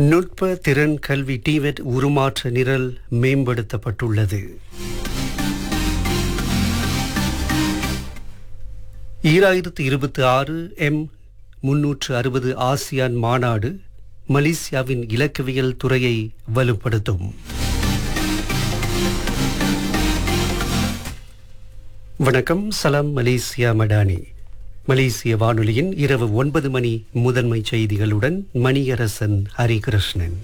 நுட்ப திறன் கல்வி டிவெட் உருமாற்ற நிரல் மேம்படுத்தப்பட்டுள்ளது ஈராயிரத்து இருபத்தி ஆறு எம் முன்னூற்று அறுபது ஆசியான் மாநாடு மலேசியாவின் இலக்கவியல் துறையை வலுப்படுத்தும் வணக்கம் சலாம் மலேசியா மடானி மலேசிய வானொலியின் இரவு ஒன்பது மணி முதன்மை செய்திகளுடன் மணியரசன் ஹரிகிருஷ்ணன்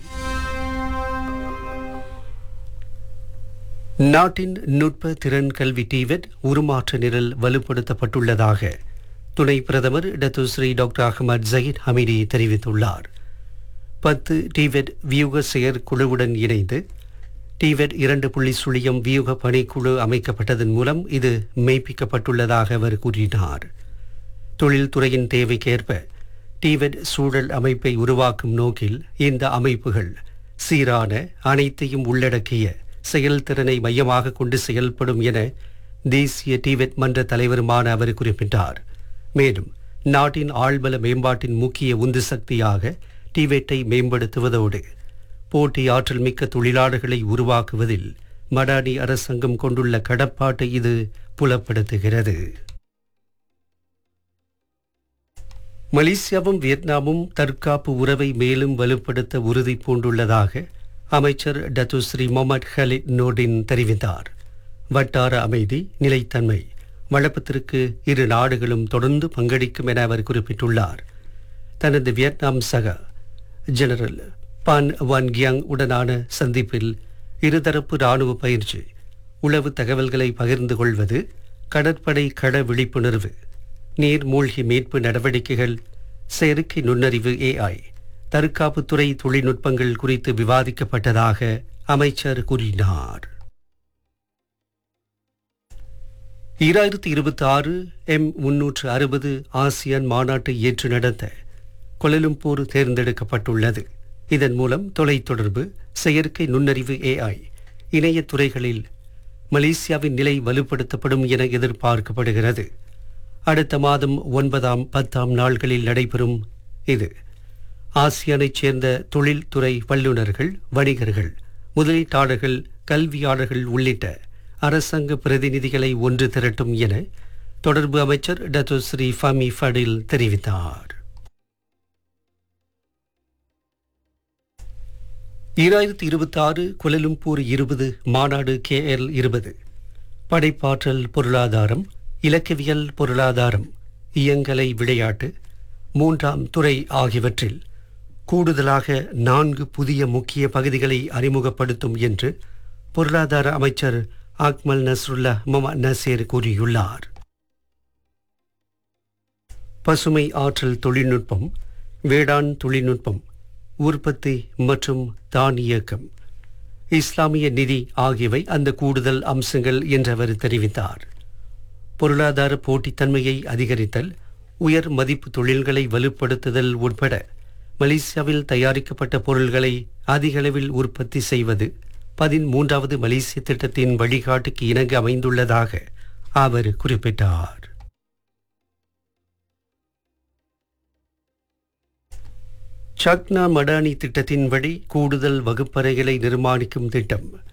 நாட்டின் நுட்ப திறன் கல்வி டிவெட் உருமாற்ற நிரல் வலுப்படுத்தப்பட்டுள்ளதாக துணை பிரதமர் Datuk Seri doctor Ahmad Zahid Hamidi தெரிவித்துள்ளார் பத்து டிவெட் வியூக செயற்குழுவுடன் இணைந்து டிவெட் இரண்டு புள்ளி சுழியம் வியூக பணிக்குழு அமைக்கப்பட்டதன் மூலம் இது மெய்ப்பிக்கப்பட்டுள்ளதாக அவர் கூறினார் தொழில்துறையின் தேவைக்கேற்ப டிவெட் சூழல் அமைப்பை உருவாக்கும் நோக்கில் இந்த அமைப்புகள் சீரான அனைத்தையும் உள்ளடக்கிய செயல்திறனை மையமாக கொண்டு செயல்படும் என தேசிய டிவெட் மன்ற தலைவருமான அவர் குறிப்பிட்டார் மேலும் நாட்டின் ஆழ்பல மேம்பாட்டின் முக்கிய உந்து சக்தியாக டிவெட்டை மேம்படுத்துவதோடு போட்டி ஆற்றல் மிக்க தொழிலாளர்களை உருவாக்குவதில் மடானி அரசாங்கம் கொண்டுள்ள கடப்பாட்டை இது புலப்படுத்துகிறது மலேசியாவும் வியட்நாமும் தற்காப்பு உறவை மேலும் வலுப்படுத்த உறுதி பூண்டுள்ளதாக அமைச்சர் டத்துஸ்ரீ முகமது ஹலித் நோடின் தெரிவித்தார் வட்டார அமைதி நிலைத்தன்மை வளப்பத்திற்கு இரு நாடுகளும் தொடர்ந்து பங்களிக்கும் என அவர் குறிப்பிட்டுள்ளார் தனது வியட்நாம் சக ஜெனரல் பான் வான் கியாங் உடனான சந்திப்பில் இருதரப்பு ராணுவ பயிற்சி உளவு தகவல்களை பகிர்ந்து கொள்வது கடற்படை கள விழிப்புணர்வு நீர் மூழ்கி மீட்பு நடவடிக்கைகள் செயற்கை நுண்ணறிவு ஏஐ தற்காப்புத்துறை தொழில்நுட்பங்கள் குறித்து விவாதிக்கப்பட்டதாக அமைச்சர் கூறினார் ஈராயிரத்தி இருபத்தி ஆறு எம் முன்னூற்று அறுபது ஆசியான் மாநாட்டை ஏற்று நடத்த கொலலும்பூர் தேர்ந்தெடுக்கப்பட்டுள்ளது இதன் மூலம் தொலைத்தொடர்பு செயற்கை நுண்ணறிவு ஏஐ இணையத் துறைகளில் மலேசியாவின் நிலை வலுப்படுத்தப்படும் என எதிர்பார்க்கப்படுகிறது அடுத்த மாதம் ஒன்பதாம் பத்தாம் நாள்களில் நடைபெறும் இது ஆசியானைச் சேர்ந்த தொழில்துறை வல்லுநர்கள் வணிகர்கள் முதலீட்டாளர்கள் கல்வியாளர்கள் உள்ளிட்ட அரசாங்க பிரதிநிதிகளை ஒன்று திரட்டும் என தொடர்பு அமைச்சர் டத்து ஸ்ரீ ஃபமி ஃபடில் தெரிவித்தார் ஈராயிரத்தி இருபத்தி ஆறு குலலும்பூர் இருபது மாநாடு கே எல் இருபது படைப்பாற்றல் பொருளாதாரம் இலக்கவியல் பொருளாதாரம் இயங்கலை விளையாட்டு மூன்றாம் துறை ஆகியவற்றில் கூடுதலாக நான்கு புதிய முக்கிய பகுதிகளை அறிமுகப்படுத்தும் என்று பொருளாதார அமைச்சர் அக்மல் நஸ்ருல்லா மொஹமத் நசீர் கூறியுள்ளார் பசுமை ஆற்றல் தொழில்நுட்பம் வேளாண் தொழில்நுட்பம் உற்பத்தி மற்றும் தானியக்கம் இஸ்லாமிய நிதி ஆகியவை அந்த கூடுதல் அம்சங்கள் என்று அவர் தெரிவித்தார் பொருளாதார போட்டித்தன்மையை அதிகரித்தல் உயர் மதிப்பு தொழில்களை வலுப்படுத்துதல் உட்பட மலேசியாவில் தயாரிக்கப்பட்ட பொருள்களை அதிகளவில் உற்பத்தி செய்வது பதிமூன்றாவது மலேசிய திட்டத்தின் வழிகாட்டுக்கு இணங்க அமைந்துள்ளதாக அவர் குறிப்பிட்டார் சக்னா மடானி திட்டத்தின்படி கூடுதல் வகுப்பறைகளை நிர்மாணிக்கும் திட்டம்